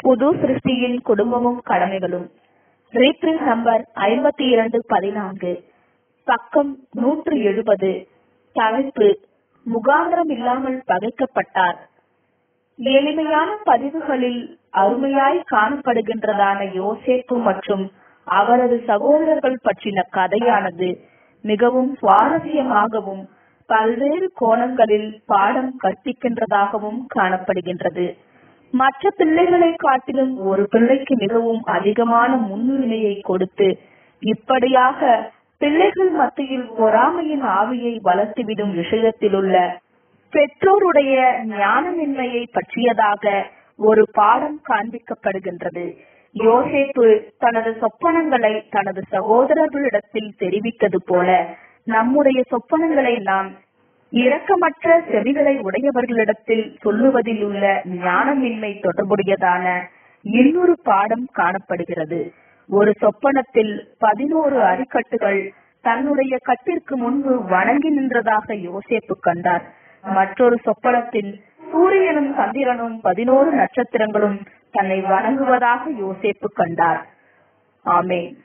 புது சிருஷ்டியின் குடும்பமும் கடமைகளும் reprint number ஐம்பத்தி இரண்டு பதினான்கு பக்கம் நூற்று எழுபது தலைப்பு முகாந்திரம் இல்லாமல் பகைக்கப்பட்டார் எளிமையான பதிவுகளில் அருமையாய் காணப்படுகின்றதான யோசேப்பு மற்றும் அவரது சகோதரர்கள் பற்றின கதையானது மிகவும் சுவாரஸ்யமாகவும் பல்வேறு கோணங்களில் பாடம் கற்பிக்கின்றதாகவும் காணப்படுகின்றது மற்ற பிள்ளைகளை காட்டிலும் ஒரு பிள்ளைக்கு மிகவும் அதிகமான முன்னுரிமையை கொடுத்து இப்படியாக பிள்ளைகள் மத்தியில் பொறாமையின் ஆவியை வளர்த்துவிடும் விஷயத்திலுள்ள பெற்றோருடைய ஞானமின்மையை பற்றியதாக ஒரு பாடம் காண்பிக்கப்படுகின்றது யோசேப்பு தனது சொப்பனங்களை தனது சகோதரர்களிடத்தில் தெரிவித்தது போல நம்முடைய சொப்பனங்களை நாம் இரக்கமற்ற செவிகளை உடையவர்களிடத்தில் சொல்லுவதில் உள்ள ஞானமின்மை தொடர்புடையதான இன்னொரு பாடம் காணப்படுகிறது ஒரு சொப்பனத்தில் பதினோரு அரிக்கட்டுகள் தன்னுடைய கட்டிற்கு முன்பு வணங்கி நின்றதாக யோசேப்பு கண்டார் மற்றொரு சொப்பனத்தில் சூரியனும் சந்திரனும் பதினோரு நட்சத்திரங்களும் தன்னை வணங்குவதாக யோசேப்பு கண்டார் ஆமேன்